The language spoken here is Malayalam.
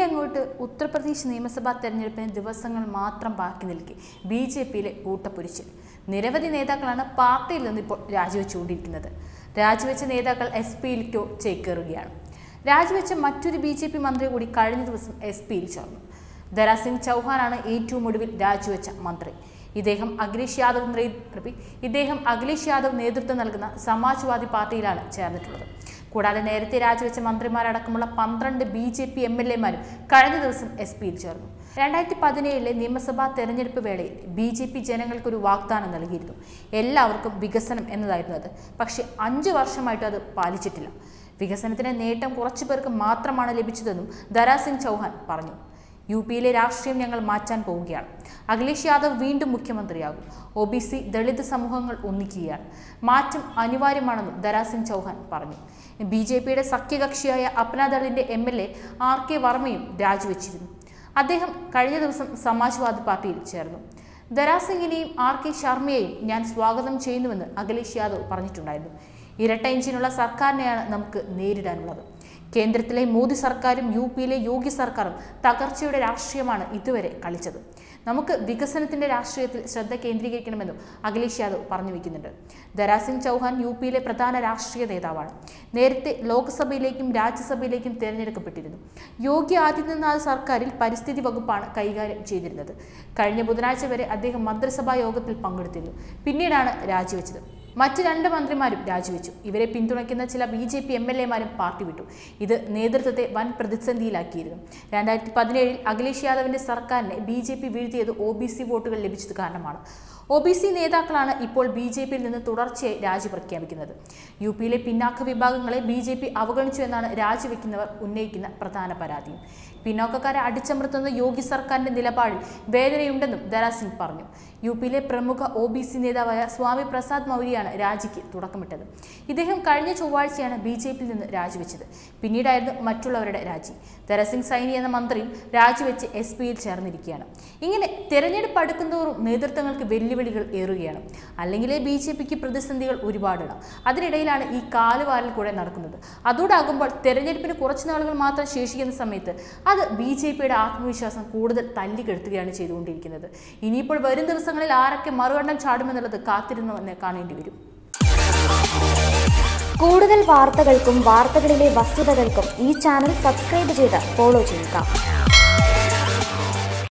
അങ്ങോട്ട് ഉത്തർപ്രദേശ് നിയമസഭാ തെരഞ്ഞെടുപ്പിന് ദിവസങ്ങൾ മാത്രം ബാക്കി നിൽക്കെ ബി ജെ പിയിലെ കൂട്ടപ്പൊരിച്ചിൽ നിരവധി നേതാക്കളാണ് പാർട്ടിയിൽ നിന്ന് ഇപ്പോൾ രാജിവെച്ചുകൊണ്ടിരിക്കുന്നത് രാജിവെച്ച നേതാക്കൾ എസ് പിയിലേക്കോ ചേക്കേറുകയാണ് രാജിവെച്ച മറ്റൊരു ബി ജെ പി മന്ത്രി കൂടി കഴിഞ്ഞ ദിവസം എസ് പിയിൽ ചേർന്നു ദരാസിംഗ് ചൗഹാനാണ് ഏറ്റവും ഒടുവിൽ രാജിവെച്ച മന്ത്രി ഇദ്ദേഹം അഖിലേഷ് യാദവ് നേ- ഇദ്ദേഹം അഖിലേഷ് യാദവ് നേതൃത്വം നൽകുന്ന സമാജ്വാദി പാർട്ടിയിലാണ് ചേർന്നിട്ടുള്ളത് കൂടാതെ നേരത്തെ രാജിവെച്ച മന്ത്രിമാരടക്കമുള്ള പന്ത്രണ്ട് B J P M L എമാരും കഴിഞ്ഞ ദിവസം എസ് പിയിൽ ചേർന്നു രണ്ടായിരത്തി പതിനേഴിലെ നിയമസഭാ തെരഞ്ഞെടുപ്പ് വേളയിൽ ബി ജെ പി ജനങ്ങൾക്കൊരു വാഗ്ദാനം നൽകിയിരുന്നു എല്ലാവർക്കും വികസനം എന്നതായിരുന്നു അത് പക്ഷേ അഞ്ച് വർഷമായിട്ട് അത് പാലിച്ചിട്ടില്ല വികസനത്തിന് നേട്ടം കുറച്ചു പേർക്ക് മാത്രമാണ് ലഭിച്ചതെന്നും ദരാസിംഗ് ചൗഹാൻ പറഞ്ഞു യു പിയിലെ രാഷ്ട്രീയം ഞങ്ങൾ മാറ്റാൻ പോവുകയാണ് അഖിലേഷ് യാദവ് വീണ്ടും മുഖ്യമന്ത്രിയാകും ഒ ബി സി ദളിത് സമൂഹങ്ങൾ ഒന്നിക്കുകയാണ് മാറ്റം അനിവാര്യമാണെന്നും ദരാസിംഗ് ചൗഹാൻ പറഞ്ഞു ബി ജെ പിയുടെ സഖ്യകക്ഷിയായ അപ്നാദളിന്റെ M L A R K വർമ്മയും രാജിവെച്ചിരുന്നു അദ്ദേഹം കഴിഞ്ഞ ദിവസം സമാജ്വാദി പാർട്ടിയിൽ ചേർന്നു ദരാസിംഗിനെയും ആർ കെ ശർമ്മയെയും ഞാൻ സ്വാഗതം ചെയ്യുന്നുവെന്ന് അഖിലേഷ് യാദവ് പറഞ്ഞിട്ടുണ്ടായിരുന്നു ഇരട്ട എഞ്ചിനുള്ള സർക്കാരിനെയാണ് നമുക്ക് നേരിടാനുള്ളത് കേന്ദ്രത്തിലെ മോദി സർക്കാരും യു പിയിലെ യോഗി സർക്കാരും തകർച്ചയുടെ രാഷ്ട്രീയമാണ് ഇതുവരെ കളിച്ചത് നമുക്ക് വികസനത്തിന്റെ രാഷ്ട്രീയത്തിൽ ശ്രദ്ധ കേന്ദ്രീകരിക്കണമെന്നും അഖിലേഷ് യാദവ് പറഞ്ഞു വയ്ക്കുന്നുണ്ട് ദരാസിംഗ് ചൗഹാൻ യു പിയിലെ പ്രധാന രാഷ്ട്രീയ നേതാവാണ് നേരത്തെ ലോക്സഭയിലേക്കും രാജ്യസഭയിലേക്കും തിരഞ്ഞെടുക്കപ്പെട്ടിരുന്നു യോഗി ആദിത്യനാഥ് സർക്കാരിൽ പരിസ്ഥിതി വകുപ്പാണ് കൈകാര്യം ചെയ്തിരുന്നത് കഴിഞ്ഞ ബുധനാഴ്ച വരെ അദ്ദേഹം മന്ത്രിസഭാ യോഗത്തിൽ പങ്കെടുത്തിരുന്നു പിന്നീടാണ് രാജിവെച്ചത് മറ്റ് രണ്ട് മന്ത്രിമാരും രാജിവെച്ചു ഇവരെ പിന്തുണയ്ക്കുന്ന ചില B J P M L എമാരും പാർട്ടി വിട്ടു ഇത് നേതൃത്വത്തെ വൻ പ്രതിസന്ധിയിലാക്കിയിരുന്നു രണ്ടായിരത്തി പതിനേഴിൽ അഖിലേഷ് യാദവിന്റെ സർക്കാരിനെ ബി ജെ പി വീഴ്ത്തിയത് ഒ ബി സി വോട്ടുകൾ ലഭിച്ചത് കാരണമാണ് ഒ ബി സി നേതാക്കളാണ് ഇപ്പോൾ ബി ജെ പിയിൽ നിന്ന് തുടർച്ചയായി രാജി പ്രഖ്യാപിക്കുന്നത് യു പിയിലെ പിന്നാക്ക വിഭാഗങ്ങളെ ബി ജെ പി അവഗണിച്ചു എന്നാണ് രാജിവെക്കുന്നവർ ഉന്നയിക്കുന്ന പ്രധാന പരാതിയും പിന്നോക്കക്കാരെ അടിച്ചമർത്തുന്ന യോഗി സർക്കാരിന്റെ നിലപാടിൽ വേദനയുണ്ടെന്നും ദരാസിംഗ് പറഞ്ഞു യു പിയിലെ പ്രമുഖ ഒ ബി സി നേതാവായ സ്വാമി പ്രസാദ് മൗര്യയാണ് രാജിക്ക് തുടക്കമിട്ടത് ഇദ്ദേഹം കഴിഞ്ഞ ചൊവ്വാഴ്ചയാണ് ബി ജെ പിയിൽ നിന്ന് രാജിവെച്ചത് പിന്നീടായിരുന്നു മറ്റുള്ളവരുടെ രാജി ദരസിംഗ് സൈനി എന്ന മന്ത്രിയും രാജിവെച്ച് എസ് പിയിൽ ചേർന്നിരിക്കുകയാണ് ഇങ്ങനെ തെരഞ്ഞെടുപ്പ് അടുക്കുന്തോറും നേതൃത്വങ്ങൾക്ക് വെല്ലുവിളികൾ ഏറുകയാണ് അല്ലെങ്കിലേ ബി ജെ പിക്ക് പ്രതിസന്ധികൾ ഒരുപാടുണ്ട് അതിനിടയിലാണ് ഈ കാലുവാരൽ കൂടെ നടക്കുന്നത് അതോടാകുമ്പോൾ തെരഞ്ഞെടുപ്പിന് കുറച്ച് നാളുകൾ മാത്രം ശേഷിക്കുന്ന സമയത്ത് അത് ബി ജെ പിയുടെ ആത്മവിശ്വാസം കൂടുതൽ തല്ലിക്കെടുത്തുകയാണ് ചെയ്തുകൊണ്ടിരിക്കുന്നത് ഇനിയിപ്പോൾ വരും ദിവസങ്ങളിൽ ആരൊക്കെ മറുകണ്ഠം ചാടുമെന്നുള്ളത് കാത്തിരുന്നു എന്ന് കാണേണ്ടി വരും കൂടുതൽ വാർത്തകൾക്കും വാർത്തകളിലെ വസ്തുതകൾക്കും ഈ ചാനൽ സബ്സ്ക്രൈബ് ചെയ്ത് ഫോളോ ചെയ്യുക